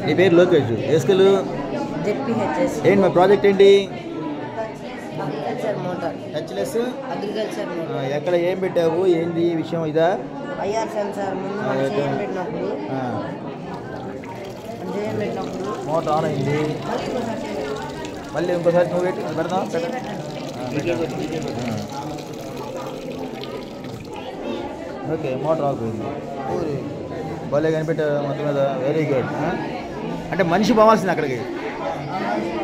నీ పేరు లోకేష్ ఏ school ZPHS ఏంటి మా ప్రాజెక్ట్ ఏంటి agriculture motor HS agriculture motor ఎక్కడ ఏం పెట్టావు ఏంటి ఈ విషయం ఇదా ఐఆర్ సెన్సార్ ముందు మనం అదే. చేయం పెట్టినప్పుడు ఆ, మనం చేయం పెట్టినప్పుడు మోటార్ ఆన్ అయింది మళ్ళీ ఇంకోసారి చేయం పెట్టాలి. మళ్ళీ ఇంకోసారి నువ్వు పెట్టి పెడదాం చేయం పెట్టాలి. ఓకే మోటార్ ఆఫ్ అయింది ఊరి భలే కనిపెట్టారు మొత్తం మీద వెరీ గుడ్ అంటే మనిషి పోవాల్సింది అక్కడికి